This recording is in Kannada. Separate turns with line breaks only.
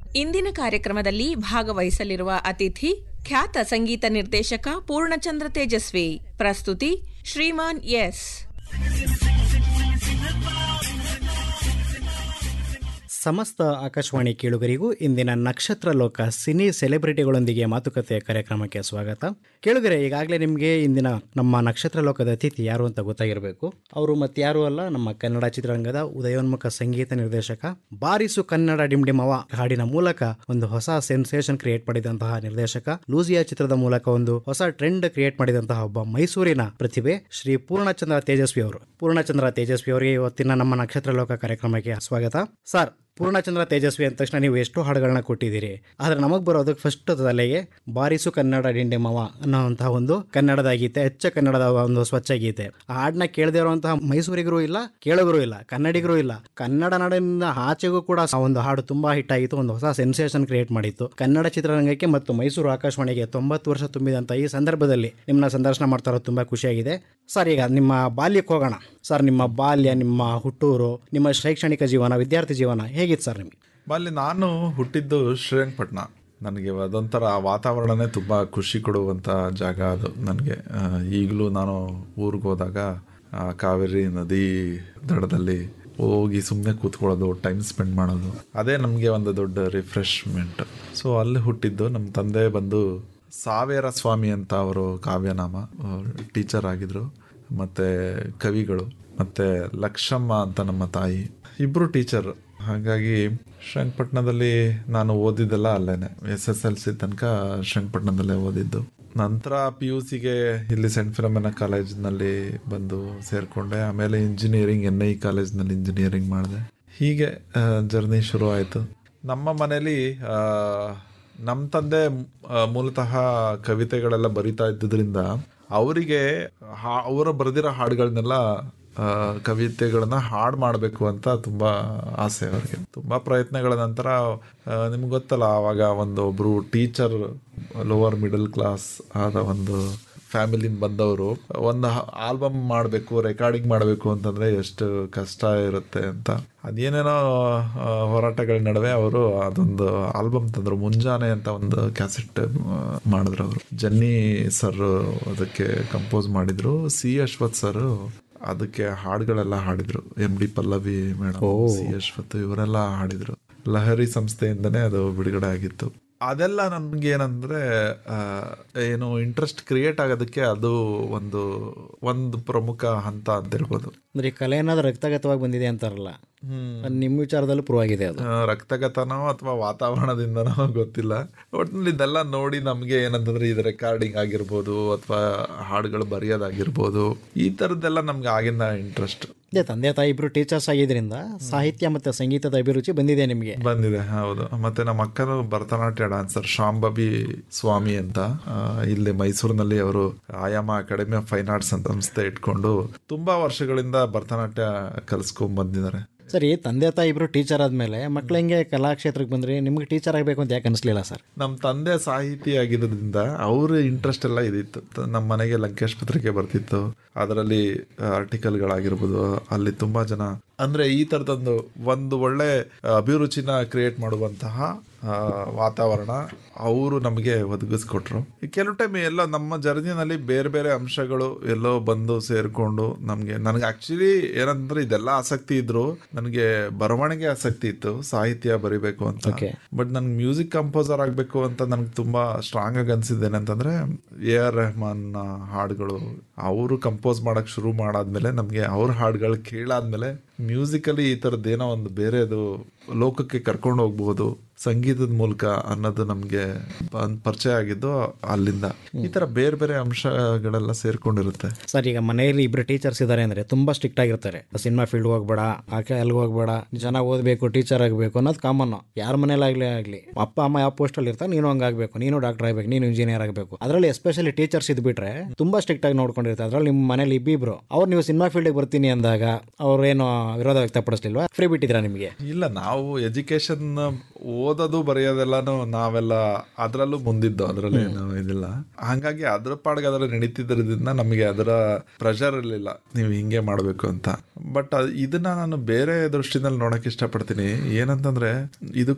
ಇಂದಿನ ಕಾರ್ಯಕ್ರಮದಲ್ಲಿ ಭಾಗವಹಿಸಲಿರುವ ಅತಿಥಿ ಖ್ಯಾತ ಸಂಗೀತ ನಿರ್ದೇಶಕ ಪೂರ್ಣಚಂದ್ರ ತೇಜಸ್ವಿ ಪ್ರಸ್ತುತಿ ಶ್ರೀಮಾನ್ ಎಸ್
ಸಮಸ್ತ ಆಕಾಶವಾಣಿ ಕೇಳುಗರಿಗೂ ಇಂದಿನ ನಕ್ಷತ್ರ ಲೋಕ ಸಿನಿ ಸೆಲೆಬ್ರಿಟಿಗಳೊಂದಿಗೆ ಮಾತುಕತೆ ಕಾರ್ಯಕ್ರಮಕ್ಕೆ ಸ್ವಾಗತ ಕೇಳುಗರೆ ಈಗಾಗಲೇ ನಿಮಗೆ ಇಂದಿನ ನಮ್ಮ ನಕ್ಷತ್ರ ಲೋಕದ ಅತಿಥಿ ಯಾರು ಅಂತ ಗೊತ್ತಾಗಿರಬೇಕು ಅವರು ಮತ್ತಾರೂ ಅಲ್ಲ ನಮ್ಮ ಕನ್ನಡ ಚಿತ್ರರಂಗದ ಉದಯೋನ್ಮುಖ ಸಂಗೀತ ನಿರ್ದೇಶಕ ಬಾರಿಸು ಕನ್ನಡ ಡಿಮ್ಡಿಮವ ಹಾಡಿನ ಮೂಲಕ ಒಂದು ಹೊಸ ಸೆನ್ಸೇಷನ್ ಕ್ರಿಯೇಟ್ ಮಾಡಿದಂತಹ ನಿರ್ದೇಶಕ ಲೂಸಿಯಾ ಚಿತ್ರದ ಮೂಲಕ ಒಂದು ಹೊಸ ಟ್ರೆಂಡ್ ಕ್ರಿಯೇಟ್ ಮಾಡಿದಂತಹ ಒಬ್ಬ ಮೈಸೂರಿನ ಪ್ರತಿಭೆ ಶ್ರೀ ಪೂರ್ಣಚಂದ್ರ ತೇಜಸ್ವಿ ಅವರು ಪೂರ್ಣಚಂದ್ರ ತೇಜಸ್ವಿ ಅವರಿಗೆ ಇವತ್ತಿನ ನಮ್ಮ ನಕ್ಷತ್ರ ಲೋಕ ಕಾರ್ಯಕ್ರಮಕ್ಕೆ ಸ್ವಾಗತ ಸರ್ ಪೂರ್ಣಚಂದ್ರ ತೇಜಸ್ವಿ ಅಂದ ತಕ್ಷಣ ನೀವು ಎಷ್ಟು ಹಾಡುಗಳನ್ನ ಕೊಟ್ಟಿದ್ದೀರಿ ಆದರೆ ನಮಗೆ ಬರೋದಕ್ಕೆ ಫಸ್ಟ್ ತಲೆಗೆ ಬಾರಿಸು ಕನ್ನಡ ಡಿಂಡೆಮವ ಅನ್ನೋಂತಹ ಒಂದು ಕನ್ನಡದ ಗೀತೆ ಹೆಚ್ಚ ಕನ್ನಡದ ಒಂದು ಸ್ವಚ್ಛ ಗೀತೆ ಆ ಹಾಡನ್ನ ಕೇಳದೇ ಇರುವಂತಹ ಮೈಸೂರಿಗರು ಇಲ್ಲ ಕೇಳೋಗರು ಇಲ್ಲ ಕನ್ನಡಿಗರು ಇಲ್ಲ ಕನ್ನಡ ನಾಡಿನಿಂದ ಆಚೆಗೂ ಕೂಡ ಆ ಒಂದು ಹಾಡು ತುಂಬಾ ಹಿಟ್ ಆಗಿತ್ತು ಒಂದು ಹೊಸ ಸೆನ್ಸೇಷನ್ ಕ್ರಿಯೇಟ್ ಮಾಡಿತ್ತು ಕನ್ನಡ ಚಿತ್ರರಂಗಕ್ಕೆ ಮತ್ತು ಮೈಸೂರು ಆಕಾಶವಾಣಿಗೆ ತೊಂಬತ್ತು ವರ್ಷ ತುಂಬಿದಂಥ ಈ ಸಂದರ್ಭದಲ್ಲಿ ನಿಮ್ಮನ್ನ ಸಂದರ್ಶನ ಮಾಡ್ತಾ ಇರೋದು ತುಂಬಾ ಖುಷಿಯಾಗಿದೆ ಸರ್ ಈಗ ನಿಮ್ಮ ಬಾಲ್ಯಕ್ಕೆ ಹೋಗೋಣ ಸರ್ ನಿಮ್ಮ ಬಾಲ್ಯ ನಿಮ್ಮ ಹುಟ್ಟೂರು ನಿಮ್ಮ ಶೈಕ್ಷಣಿಕ ಜೀವನ ವಿದ್ಯಾರ್ಥಿ ಜೀವನ ಹೇಗಿತ್ತು ಸರ್ ನಿಮಗೆ
ಅಲ್ಲಿ ನಾನು ಹುಟ್ಟಿದ್ದು ಶ್ರೀರಂಗಪಟ್ಟಣ ನನಗೆ ಅದೊಂಥರ ವಾತಾವರಣನೇ ತುಂಬ ಖುಷಿ ಕೊಡುವಂಥ ಜಾಗ ಅದು ನನಗೆ ಈಗಲೂ ನಾನು ಊರಿಗೆ ಹೋದಾಗ ಆ ಕಾವೇರಿ ನದಿ ದಡದಲ್ಲಿ ಹೋಗಿ ಸುಮ್ಮನೆ ಕೂತ್ಕೊಳ್ಳೋದು ಟೈಮ್ ಸ್ಪೆಂಡ್ ಮಾಡೋದು ಅದೇ ನಮಗೆ ಒಂದು ದೊಡ್ಡ ರಿಫ್ರೆಶ್ಮೆಂಟ್ ಸೊ ಅಲ್ಲಿ ಹುಟ್ಟಿದ್ದು ನಮ್ಮ ತಂದೆ ಬಂದು ಸಾವೇರ ಸ್ವಾಮಿ ಅಂತ ಅವರು ಕಾವ್ಯನಾಮ ಟೀಚರ್ ಆಗಿದ್ರು ಮತ್ತು ಕವಿಗಳು ಮತ್ತು ಲಕ್ಷಮ್ಮ ಅಂತ ನಮ್ಮ ತಾಯಿ ಇಬ್ಬರು ಟೀಚರ್ ಹಾಗಾಗಿ ಶ್ರೀರಂಗಪಟ್ಟಣದಲ್ಲಿ ನಾನು ಓದಿದ್ದೆಲ್ಲ ಅಲ್ಲೇನೆ ಎಸ್ ಎಸ್ ಎಲ್ ಸಿ ತನಕ ಶ್ರೀರಂಗಪಟ್ಟಣದಲ್ಲೇ ಓದಿದ್ದು ನಂತರ ಪಿ ಯು ಸಿಗೆ ಇಲ್ಲಿ ಸೆಂಟ್ ಫಿಲೋಮಿನ ಕಾಲೇಜ್ನಲ್ಲಿ ಬಂದು ಸೇರಿಕೊಂಡೆ ಆಮೇಲೆ ಇಂಜಿನಿಯರಿಂಗ್ ಎನ್ ಐ ಕಾಲೇಜ್ನಲ್ಲಿ ಇಂಜಿನಿಯರಿಂಗ್ ಮಾಡಿದೆ ಹೀಗೆ ಜರ್ನಿ ಶುರು ಆಯಿತು ನಮ್ಮ ಮನೇಲಿ ನಮ್ಮ ತಂದೆ ಮೂಲತಃ ಕವಿತೆಗಳೆಲ್ಲ ಬರಿತಾ ಇದ್ದುದರಿಂದ ಅವರಿಗೆ ಹಾ ಅವರು ಬರೆದಿರೋ ಹಾಡುಗಳನ್ನೆಲ್ಲ ಕವಿತೆಗಳನ್ನ ಹಾಡು ಮಾಡಬೇಕು ಅಂತ ತುಂಬ ಆಸೆ ಅವರಿಗೆ ತುಂಬ ಪ್ರಯತ್ನಗಳ ನಂತರ ನಿಮ್ಗೆ ಗೊತ್ತಲ್ಲ ಆವಾಗ ಒಂದು ಒಬ್ಬರು ಟೀಚರ್ ಲೋವರ್ ಮಿಡಲ್ ಕ್ಲಾಸ್ ಆದ ಒಂದು ಫ್ಯಾಮಿಲಿಂದ ಬಂದವರು ಒಂದು ಆಲ್ಬಮ್ ಮಾಡಬೇಕು ರೆಕಾರ್ಡಿಂಗ್ ಮಾಡಬೇಕು ಅಂತಂದರೆ ಎಷ್ಟು ಕಷ್ಟ ಇರುತ್ತೆ ಅಂತ ಅದೇನೇನೋ ಹೋರಾಟಗಳ ನಡುವೆ ಅವರು ಅದೊಂದು ಆಲ್ಬಮ್ ತಂದರು ಮುಂಜಾನೆ ಅಂತ ಒಂದು ಕ್ಯಾಸೆಟ್ ಮಾಡಿದ್ರು ಅವರು ಜನ್ನಿ ಸರ್ ಅದಕ್ಕೆ ಕಂಪೋಸ್ ಮಾಡಿದ್ರು ಸಿ ಅಶ್ವಥ್ ಸರ್ ಅದಕ್ಕೆ ಹಾಡುಗಳೆಲ್ಲ ಹಾಡಿದ್ರು M D Pallavi madam C Ashwath ಇವರೆಲ್ಲ ಹಾಡಿದ್ರು ಲಹರಿ ಸಂಸ್ಥೆಯಿಂದನೇ ಅದು ಬಿಡುಗಡೆ ಆಗಿತ್ತು ಅದೆಲ್ಲ ನಮ್ಗೆ ಏನಂದ್ರೆ ಏನು ಇಂಟ್ರೆಸ್ಟ್ ಕ್ರಿಯೇಟ್ ಆಗೋದಕ್ಕೆ ಅದು ಒಂದು ಒಂದು ಪ್ರಮುಖ ಹಂತ ಅಂತ ಹೇಳ್ಬೋದು
ಅಂದ್ರೆ ಈ ಕಲೆ ಅನ್ನೋದು ರಕ್ತಗತವಾಗಿ ಬಂದಿದೆ ಅಂತಾರಲ್ಲ ನಿಮ್ಮ ವಿಚಾರದಲ್ಲೂ ಪ್ರೂವ್ ಆಗಿದೆ ಅದು
ರಕ್ತಗತನೋ ಅಥವಾ ವಾತಾವರಣದಿಂದನೋ ಗೊತ್ತಿಲ್ಲ ಒಟ್ಟಿನಲ್ಲಿ ಇದೆಲ್ಲ ನೋಡಿ ನಮಗೆ ಏನಂತಂದ್ರೆ ಇದು ರೆಕಾರ್ಡಿಂಗ್ ಆಗಿರ್ಬೋದು ಅಥವಾ ಹಾಡುಗಳು ಬರೆಯೋದಾಗಿರ್ಬೋದು ಈ ಥರದ್ದೆಲ್ಲ ನಮ್ಗೆ ಆಗಿಂದ ಇಂಟ್ರೆಸ್ಟ್
ಇದೇ ತಂದೆ ತಾಯಿ ಇಬ್ರು ಟೀಚರ್ಸ್ ಆಗಿದ್ರಿಂದ ಸಾಹಿತ್ಯ ಮತ್ತೆ ಸಂಗೀತದ ಅಭಿರುಚಿ ಬಂದಿದೆ ನಿಮಗೆ
ಬಂದಿದೆ ಹೌದು ಮತ್ತೆ ನಮ್ಮ ಅಕ್ಕನು ಭರತನಾಟ್ಯ ಡಾನ್ಸರ್ ಶಾಂಬಬಿ ಸ್ವಾಮಿ ಅಂತ ಇಲ್ಲಿ ಮೈಸೂರಿನಲ್ಲಿ ಅವರು ಆಯಾಮ ಅಕಾಡೆಮಿ ಆಫ್ ಫೈನ್ ಆರ್ಟ್ಸ್ ಅಂತ ಸಂಸ್ಥೆ ಇಟ್ಕೊಂಡು ತುಂಬಾ ವರ್ಷಗಳಿಂದ ಭರತನಾಟ್ಯ ಕಲಿಸ್ಕೊಂಡ್ ಬಂದಿದ್ದಾರೆ
ಸರಿ ತಂದೆ ತಾಯಿ ಇಬ್ರು ಟೀಚರ್ ಆದ್ಮೇಲೆ ಮಕ್ಳು ಹೆಂಗೆ ಕಲಾಕ್ಷೇತ್ರಕ್ಕೆ ಬಂದ್ರಿ ನಿಮ್ಗೆ ಟೀಚರ್ ಆಗಬೇಕು ಅಂತ ಯಾಕೆ ಅನಿಸ್ಲಿಲ್ಲ ಸರ್
ನಮ್ಮ ತಂದೆ ಸಾಹಿತಿ ಆಗಿರೋದ್ರಿಂದ ಅವ್ರ ಇಂಟ್ರೆಸ್ಟ್ ಎಲ್ಲ ಇದಿತ್ತು ನಮ್ಮ ಮನೆಗೆ ಲಂಕೇಶ್ ಪತ್ರಿಕೆ ಬರ್ತಿತ್ತು ಅದರಲ್ಲಿ ಆರ್ಟಿಕಲ್ಗಳಾಗಿರ್ಬೋದು ಅಲ್ಲಿ ತುಂಬಾ ಜನ ಅಂದ್ರೆ ಈ ತರದೊಂದು ಒಂದು ಒಳ್ಳೆ ಅಭಿರುಚಿನ ಕ್ರಿಯೇಟ್ ಮಾಡುವಂತಹ ವಾತಾವರಣ ಅವರು ನಮಗೆ ಒದಗಿಸ್ಕೊಟ್ರು ಕೆಲವು ಟೈಮ್ ಎಲ್ಲ ನಮ್ಮ ಜರ್ನಿನಲ್ಲಿ ಬೇರೆ ಬೇರೆ ಅಂಶಗಳು ಎಲ್ಲೋ ಬಂದು ಸೇರ್ಕೊಂಡು ನಮಗೆ ನನಗೆ ಆಕ್ಚುಲಿ ಏನಂದ್ರೆ ಇದೆಲ್ಲ ಆಸಕ್ತಿ ಇದ್ರು ನನಗೆ ಬರವಣಿಗೆ ಆಸಕ್ತಿ ಇತ್ತು ಸಾಹಿತ್ಯ ಬರಿಬೇಕು ಅಂತ ಬಟ್ ನನ್ಗೆ ಮ್ಯೂಸಿಕ್ ಕಂಪೋಸರ್ ಆಗಬೇಕು ಅಂತ ನನಗೆ ತುಂಬಾ ಸ್ಟ್ರಾಂಗ್ ಆಗಿ ಅನ್ಸಿದ್ದೇನೆ ಎ ಆರ್ ರೆಹಮಾನ್ ಹಾಡುಗಳು ಅವರು ಕಂಪೋಸ್ ಮಾಡಕ್ ಶುರು ಮಾಡಾದ್ಮೇಲೆ ನಮಗೆ ಅವ್ರ ಹಾಡುಗಳು ಕೇಳಾದ್ಮೇಲೆ ಮ್ಯೂಸಿಕಲಿ ಈ ಥರದ್ದೇನೋ ಒಂದು ಬೇರೆದು ಲೋಕಕ್ಕೆ ಕರ್ಕೊಂಡು ಹೋಗ್ಬೋದು ಸಂಗೀತದ ಮೂಲಕ ಅನ್ನೋದು ನಮಗೆ ಪರಿಚಯ ಆಗಿದ್ದು ಅಲ್ಲಿಂದ ಈ ತರ ಬೇರೆ ಬೇರೆ ಅಂಶಗಳೆಲ್ಲ ಸೇರ್ಕೊಂಡಿರುತ್ತೆ
ಸರ್ ಈಗ ಮನೆಯಲ್ಲಿ ಇಬ್ರು ಟೀಚರ್ಸ್ ಇದ್ದಾರೆ ಅಂದ್ರೆ ತುಂಬಾ ಸ್ಟ್ರಿಕ್ಟ್ ಆಗಿರ್ತಾರೆ ಸಿನಿಮಾ ಫೀಲ್ಡ್ ಹೋಗ್ಬೇಡ ಆಕೆ ಅಲ್ಲಿ ಹೋಗ್ಬೇಡ ಜನ ಓದಬೇಕು ಟೀಚರ್ ಆಗಬೇಕು ಅನ್ನೋದು ಕಾಮನ್ ಯಾರ ಮನೇಲಾಗ್ಲಿ ಆಗ್ಲಿ ಅಪ್ಪ ಅಮ್ಮ ಯಾವ ಪೋಸ್ಟ್ ಅಲ್ಲಿ ಇರ್ತಾರೆ ನೀನು ಹಂಗಾಗ್ಬೇಕು ನೀನು ಡಾಕ್ಟರ್ ಆಗ್ಬೇಕು ನೀನು ಇಂಜಿನಿಯರ್ ಆಗಬೇಕು ಅದರಲ್ಲಿ ಎಸ್ಪೆಷಲಿ ಟೀಚರ್ಸ್ ಇದ್ಬಿಟ್ರೆ ತುಂಬಾ ಸ್ಟ್ರಿಕ್ಟ್ ಆಗಿ ನೋಡ್ಕೊಂಡಿರ್ತಾರೆ ಅದ್ರಲ್ಲಿ ನಿಮ್ಮ ಮನೇಲಿ ಇಬ್ಬಿಬ್ರು ಅವ್ರು ನೀವು ಸಿನಿಮಾ ಫೀಲ್ಡ್ ಬರ್ತೀನಿ ಅಂದಾಗ ಅವ್ರು ಏನು ವಿರೋಧ ವ್ಯಕ್ತಪಡಿಸ್ಲಿಲ್ವಾ ಫ್ರೀ ಬಿಟ್ಟಿದ್ರ ನಿಮಗೆ
ಇಲ್ಲ ನಾವು ಎಜುಕೇಶನ್ ಓದೋದು ಬರೆಯೋದೆಲ್ಲಾನು ನಾವೆಲ್ಲ ಅದರಲ್ಲೂ ಮುಂದಿದ್ದು ಅದರಲ್ಲಿ ಏನು ಇದಿಲ್ಲ ಹಾಗಾಗಿ ಅದ್ರ ಪಾಡ್ಗೆ ಅದರ ನಡೀತಿದ್ರಿಂದ ನಮಗೆ ಅದರ ಪ್ರೆಷರ್ ಇರಲಿಲ್ಲ ನೀವು ಹಿಂಗೆ ಮಾಡಬೇಕು ಅಂತ ಬಟ್ ಇದನ್ನ ನಾನು ಬೇರೆ ದೃಷ್ಟಿನಲ್ಲಿ ನೋಡಕ್ ಇಷ್ಟಪಡ್ತೀನಿ ಏನಂತಂದ್ರೆ ಇದು